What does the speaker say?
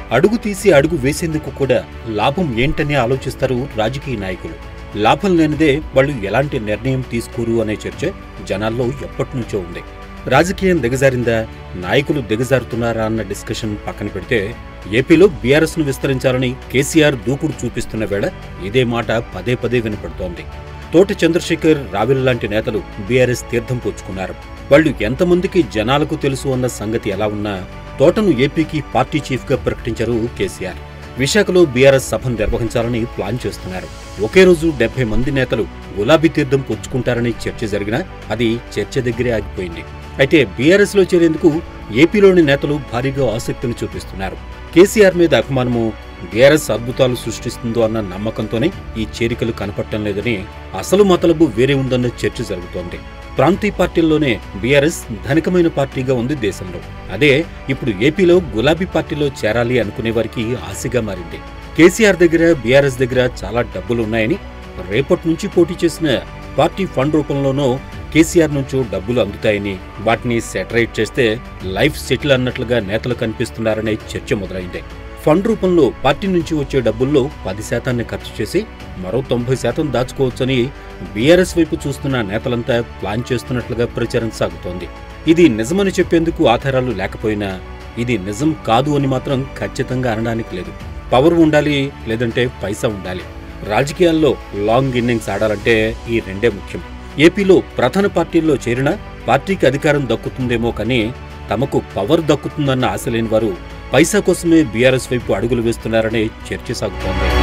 అడుగు తీసి అడుగు వేసేందుకు కూడా లాభం ఏంటని ఆలోచిస్తారు రాజకీయ నాయకులు లాభం లేనిదే వాళ్ళు ఎలాంటి నిర్ణయం తీసుకోరు అనే చర్చ జనాల్లో ఎప్పటినుంచో ఉంది రాజకీయం దిగజారిందా నాయకులు దిగజారుతున్నారా అన్న డిస్కషన్ పక్కన పెడితే ఏపీలో బీఆర్ఎస్ ను విస్తరించాలని కేసీఆర్ దూకుడు చూపిస్తున్న వేళ ఇదే మాట పదే పదే వినపడుతోంది తోట చంద్రశేఖర్ రావిల్ లాంటి నేతలు బీఆర్ఎస్ తీర్థం పుచ్చుకున్నారు వాళ్ళు ఎంతమందికి జనాలకు తెలుసు అన్న సంగతి ఎలా ఉన్నా తోటను ఏపీకి పార్టీ చీఫ్ గా ప్రకటించారు కేసీఆర్ విశాఖలో బీఆర్ఎస్ సభను నిర్వహించాలని ప్లాన్ చేస్తున్నారు ఒకే రోజు డెబ్బై మంది నేతలు గులాబీ తీర్థం పుచ్చుకుంటారని చర్చ జరిగినా అది చర్చ దగ్గరే ఆగిపోయింది అయితే బీఆర్ఎస్ లో చేరేందుకు ఏపీలోని నేతలు భారీగా ఆసక్తిని చూపిస్తున్నారు కేసీఆర్ మీద అభిమానము బీఆర్ఎస్ అద్భుతాలు సృష్టిస్తుందో అన్న నమ్మకంతోనే ఈ చేరికలు కనపడటం లేదని అసలు మతలబు వేరే ఉందన్న చర్చ జరుగుతోంది ప్రాంతీయ పార్టీల్లోనే బీఆర్ఎస్ ధనికమైన పార్టీగా ఉంది దేశంలో అదే ఇప్పుడు ఏపీలో గులాబీ పార్టీలో చేరాలి అనుకునే వారికి ఆశగా మారింది కేసీఆర్ దగ్గర బీఆర్ఎస్ దగ్గర చాలా డబ్బులు ఉన్నాయని రేపటి నుంచి పోటీ చేసిన పార్టీ ఫండ్ రూపంలోనో కేసీఆర్ నుంచో డబ్బులు అందుతాయని వాటిని సెటరేట్ చేస్తే లైఫ్ సెటిల్ అన్నట్లుగా నేతలు కనిపిస్తున్నారనే చర్చ మొదలైంది ఫండ్ రూపంలో పార్టీ నుంచి వచ్చే డబ్బుల్లో పది శాతాన్ని ఖర్చు చేసి మరో తొంభై శాతం దాచుకోవచ్చని బీఆర్ఎస్ వైపు చూస్తున్న నేతలంతా ప్లాన్ చేస్తున్నట్లుగా ప్రచారం సాగుతోంది ఇది నిజమని చెప్పేందుకు ఆధారాలు లేకపోయినా ఇది నిజం కాదు అని మాత్రం ఖచ్చితంగా అనడానికి లేదు పవర్ ఉండాలి లేదంటే పైసా ఉండాలి రాజకీయాల్లో లాంగ్ ఇన్నింగ్స్ ఆడాలంటే ఈ రెండే ముఖ్యం ఏపీలో ప్రధాన పార్టీల్లో చేరినా పార్టీకి అధికారం దక్కుతుందేమో కానీ తమకు పవర్ దక్కుతుందన్న ఆశ లేని వారు పైసా కోసమే బీఆర్ఎస్ వైపు అడుగులు వేస్తున్నారనే చర్చ సాగుతోంది